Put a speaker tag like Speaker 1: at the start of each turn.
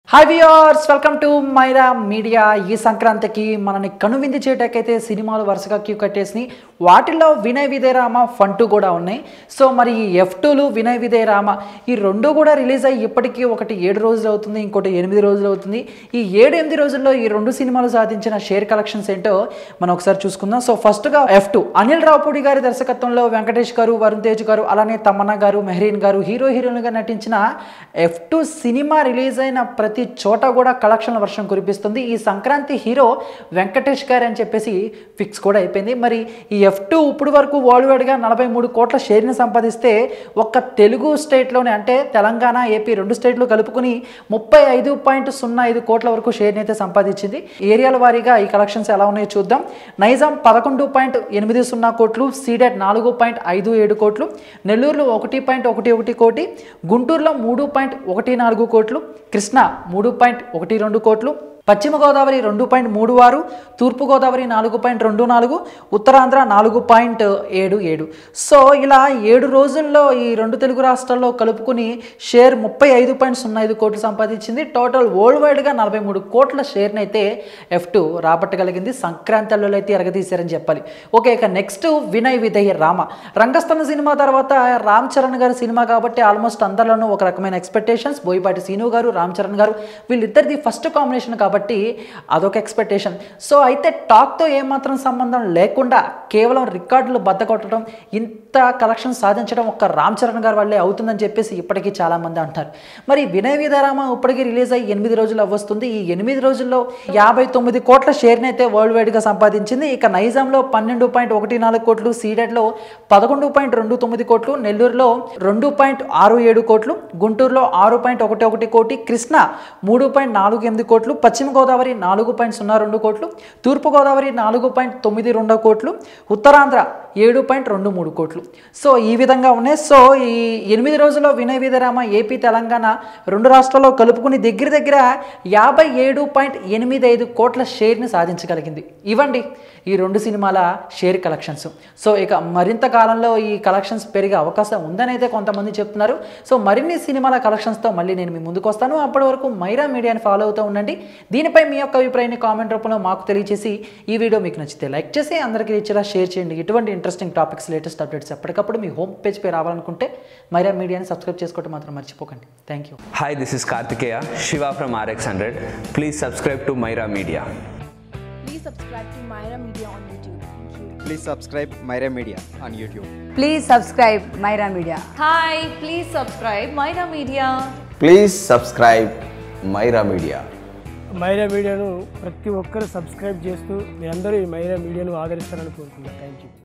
Speaker 1: Hi viewers welcome to Myra Media ఈ సంక్రాంతికి మనని కనువింది చేయటాకైతే సినిమాలు వరుసగా క్యూ కట్టేసి వాటిల్లో వినయ్ విజయ రామ ఫన్ టూ కూడా ఉన్నాయి సో మరి ఈ ఎఫ్ టూలు వినయ్ విజయ రామ ఈ రెండు కూడా రిలీజ్ అయ్యి ఇప్పటికీ ఒకటి ఏడు రోజులు అవుతుంది ఇంకోటి ఎనిమిది రోజులు అవుతుంది ఈ ఏడు ఎనిమిది రోజుల్లో ఈ రెండు సినిమాలు సాధించిన షేర్ కలెక్షన్స్ ఏంటో మనం ఒకసారి చూసుకుందాం సో ఫస్ట్గా ఎఫ్ టూ అనిల్ రావుపూడి గారి దర్శకత్వంలో వెంకటేష్ గారు వరుణ్ తేజ్ గారు అలానే తమన్నా గారు మెహరీన్ గారు హీరో హీరోయిన్గా నటించిన ఎఫ్ టూ సినిమా రిలీజ్ అయిన ప్రతి చోట కూడా కలెక్షన్ల వర్షం కురిపిస్తుంది ఈ సంక్రాంతి హీరో వెంకటేష్ గారు అని చెప్పేసి ఫిక్స్ కూడా అయిపోయింది మరి ఈ ఎఫ్ టూ ఇప్పుడు వరకు వరల్డ్ వైడ్గా నలభై మూడు కోట్ల షేర్ని సంపాదిస్తే ఒక్క తెలుగు స్టేట్లోనే అంటే తెలంగాణ ఏపీ రెండు స్టేట్లు కలుపుకుని ముప్పై ఐదు పాయింట్ సున్నా ఐదు కోట్ల వరకు షేర్ని అయితే సంపాదించింది ఏరియాల వారీగా ఈ కలెక్షన్స్ ఎలా ఉన్నాయో చూద్దాం నైజాం పదకొండు పాయింట్ ఎనిమిది సున్నా కోట్లు సీడెట్ నాలుగు పాయింట్ ఐదు ఏడు కోట్లు నెల్లూరులో ఒకటి పాయింట్ ఒకటి ఒకటి కోటి గుంటూరులో మూడు పాయింట్ ఒకటి నాలుగు కోట్లు కృష్ణ మూడు పాయింట్ ఒకటి రెండు కోట్లు పశ్చిమ గోదావరి రెండు పాయింట్ మూడు ఆరు తూర్పు గోదావరి నాలుగు పాయింట్ రెండు నాలుగు ఉత్తరాంధ్ర నాలుగు పాయింట్ ఏడు ఏడు సో ఇలా ఏడు రోజుల్లో ఈ రెండు తెలుగు రాష్ట్రాల్లో కలుపుకుని షేర్ ముప్పై ఐదు పాయింట్ సున్నా ఐదు కోట్లు సంపాదించింది టోటల్ వరల్డ్ వైడ్గా నలభై మూడు కోట్ల షేర్ని అయితే ఎఫ్ టూ రాబట్టగలిగింది సంక్రాంతిలో అయితే ఎరగదీశారని చెప్పాలి ఓకే ఇక నెక్స్ట్ వినయ్ విధేయ రామ రంగస్థల సినిమా తర్వాత రామ్ చరణ్ గారి సినిమా కాబట్టి ఆల్మోస్ట్ అందరిలోనూ ఒక రకమైన ఎక్స్పెక్టేషన్స్ బోయపాటి సీను గారు రామ్ చరణ్ గారు వీళ్ళిద్దరిది ఫస్ట్ కాంబినేషన్ కాబట్టి అదొక ఎక్స్పెక్టేషన్ సో అయితే టాక్తో ఏమాత్రం సంబంధం లేకుండా కేవలం రికార్డులు బద్దకొట్టడం ఇంత కలెక్షన్ సాధించడం ఒక్క రామ్ చరణ్ గారి వల్లే అవుతుందని చెప్పేసి ఇప్పటికీ చాలామంది అంటారు మరి వినయ్ విధారామ ఇప్పటికీ రిలీజ్ అయ్యి ఎనిమిది రోజులు అవ్వస్తుంది ఈ ఎనిమిది రోజుల్లో యాభై తొమ్మిది కోట్ల షేర్ని అయితే వరల్డ్ వైడ్గా సంపాదించింది ఇక నైజాంలో పన్నెండు పాయింట్ ఒకటి నాలుగు కోట్లు సీడెడ్లో పదకొండు పాయింట్ రెండు తొమ్మిది కోట్లు నెల్లూరులో రెండు పాయింట్ ఆరు ఏడు కోట్లు గుంటూరులో ఆరు పాయింట్ ఒకటి ఒకటి కోటి కృష్ణ మూడు పాయింట్ నాలుగు ఎనిమిది కోట్లు పశ్చిమ గోదావరి నాలుగు పాయింట్ సున్నా రెండు కోట్లు తూర్పు గోదావరి నాలుగు పాయింట్ తొమ్మిది రెండు కోట్లు ఉత్తరాంధ్ర ఏడు పాయింట్ రెండు మూడు కోట్లు సో ఈ విధంగా ఉన్నాయి సో ఈ ఎనిమిది రోజుల్లో వినయ విధరామ ఏపీ తెలంగాణ రెండు రాష్ట్రాల్లో కలుపుకుని దగ్గర దగ్గర యాభై ఏడు పాయింట్ ఎనిమిది ఐదు కోట్ల షేర్ని సాధించగలిగింది ఇవ్వండి ఈ రెండు సినిమాల షేర్ కలెక్షన్స్ సో ఇక మరింత కాలంలో ఈ కలెక్షన్స్ పెరిగే అవకాశం ఉందని అయితే కొంతమంది చెప్తున్నారు సో మరిన్ని సినిమాల కలెక్షన్స్తో మళ్ళీ నేను మీ ముందుకు వస్తాను అప్పటి వరకు మైరా మీడియాని ఫాలో అవుతూ ఉండండి దీనిపై మీ యొక్క అభిప్రాయాన్ని కామెంట్ రూపంలో మాకు తెలియజేసి ఈ వీడియో మీకు నచ్చితే లైక్ చేసి అందరికీ ఇచ్చేలా షేర్ చేయండి ఇటువంటి ఇంట్రెస్టింగ్ టాపిక్స్ లేటెస్ట్ అప్డేట్స్ ఎప్పటికప్పుడు మీ హోమ్ పేజ్ పై రావాలనుకుంటే మైరా మీడియాని సబ్స్క్రైబ్ చేసుకోవడం మాత్రం మర్చిపోకండి thank you
Speaker 2: Hi, this is Kartikeya, Shiva from RX100. Please subscribe to Myra Media.
Speaker 3: Please subscribe to Myra Media on YouTube. Thank you.
Speaker 4: Please subscribe Myra Media on YouTube.
Speaker 5: Please subscribe Myra Media.
Speaker 6: Hi, please subscribe Myra Media.
Speaker 7: Please subscribe Myra Media
Speaker 8: Myra మీడియాను ప్రతి ఒక్కరు subscribe చేస్తూ మీరందరూ ఈ మైరా మీడియాను ఆదరిస్తారని కోరుకుంటున్నాను thank you